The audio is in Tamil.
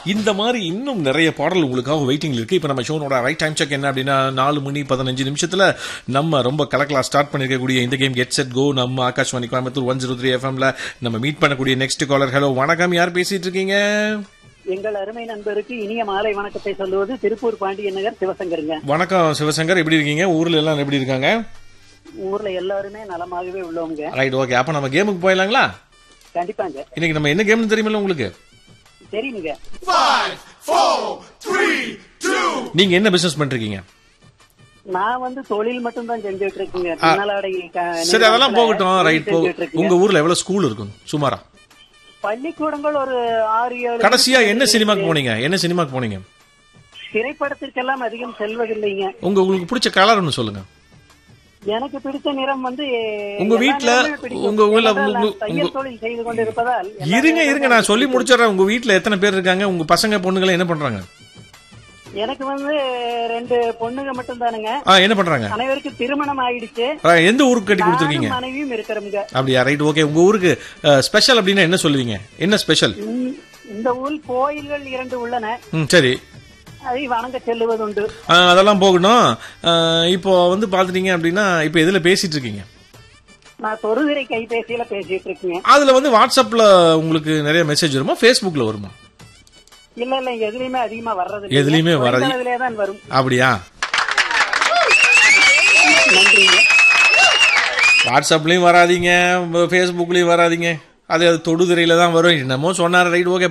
இந்த மாதிரி இன்னும் நிறைய பாடல் உங்களுக்காக வெயிட்டிங் இருக்கு இப்போ நம்ம ஷோனோட ரைட் டைம் செக் என்ன அப்படின்னா நாலு மணி பதினஞ்சு நிமிஷத்துல நம்ம ரொம்ப கலக்கலா ஸ்டார்ட் பண்ணிருக்கக்கூடிய இந்த கேம் கெட் செட் கோ நம்ம Akashvani Coimbatore one zero three எஃப்எம்ல நம்ம மீட் பண்ணக்கூடிய நெக்ஸ்ட் காலர் ஹலோ வணக்கம் யார் பேசிட்டு இருக்கீங்க எங்கள் அருமை நண்பருக்கு இனிய மாலை வணக்கத்தை சொல்லுவது திருப்பூர் பாண்டியன் நகர் சிவசங்கருங்க வணக்கம் சிவசங்கர் எப்படி இருக்கீங்க ஊர்ல எல்லாம் எப்படி இருக்காங்க ஊர்ல எல்லாருமே நலமாகவே உள்ளவங்க ரைட் ஓகே அப்ப நம்ம கேமுக்கு போயிடலாங்களா கண்டிப்பாங்க இன்னைக்கு நம்ம என்ன கேம்னு தெரியுமில்ல உங்களுக்கு தெரியுங்க நீங்க என்ன பிசினஸ் பண்றீங்க நான் வந்து தொழில் மட்டும் தான் செஞ்சுட்டு இருக்கேங்க பின்னலாடை க- சரி அதெல்லாம் நிறுவனத்துல போகட்டும் தொழில் ரைட் போ செஞ்சுட்டு இருக்கேங்க. உங்க ஊர்ல எவ்வளவு ஸ்கூல் இருக்கும் சுமாரா பள்ளிக்கூடங்கள் ஒரு ஆறு ஏழு கடைசியா என்ன சினிமாக்கு போனீங்க என்ன சினிமாக்கு போனீங்க திரைப்படத்திற்கெல்லாம் அதிகம் செல்வதில்லைங்க உங்க உங்களுக்கு பிடிச்ச கலர் ஒன்று சொல்லுங்க எனக்கு பிடித்த நிறம் வந்து உங்க எல்லா வீட்ல, நிறமுமே பிடிக்கும். உங்க ஊர்ல, ஏனென்றால் நான் உங்க- தையல் உங்க- தொழில் செய்து கொண்டிருப்பதால் எல்லா இருங்க இருங்க நிறமுமே நான் சொல்லி பிடிக்கும். முடிச்சிடுறேன் உங்க வீட்ல எத்தனை பேர் இருக்காங்க உங்க பசங்க பொண்ணுங்களை என்ன பண்றாங்க எனக்கு வந்து ரெண்டு பொண்ணுங்க மட்டும் தானுங்க ஆ என்ன பண்றாங்க அனைவருக்கும் திருமணம் ஆயிடுச்சு ஆ, எந்த ஊருக்கு கட்டி கொடுத்துருக்கீங்க நானும் மனைவியும் இருக்கிறோமுங்க அப்படியா ரைட் ஓகே உங்க ஊருக்கு ஸ்பெஷல் அப்படின்னா என்ன சொல்லுவீங்க என்ன ஸ்பெஷல் இந்த- இந்த ஊரில் கோயில்கள் இரண்டு உள்ளன ம் சரி அதை வணங்க செல்லுவதுண்டு ஆ, அதெல்லாம் போகணும் ஆ, இப்போ வந்து பாத்துட்டீங்க அப்படின்னா இப்போ எதுல பேசிட்டு இருக்கீங்க நான் தொடுதிரை கைபேசியில பேசிட்டு இருக்கேங்க அதுல வந்து வாட்ஸ்அப்ல உங்களுக்கு நிறைய மெசேஜ் வருமா ஃபேஸ்புக்ல வருமா இல்ல இல்ல எதுலயுமே அதிகமா வர்றது எதுலயுமே வராது. வர்றதுலே தான் வரும் அப்படியா நன்றிங்க வாட்ஸ்அப்லயும் வராதீங்க ஃபேஸ்புக்லயும் வராதீங்க அது அது தொடுதிரையில தான் வரும் என்னமோ சொன்னார் ரைட் ஓகே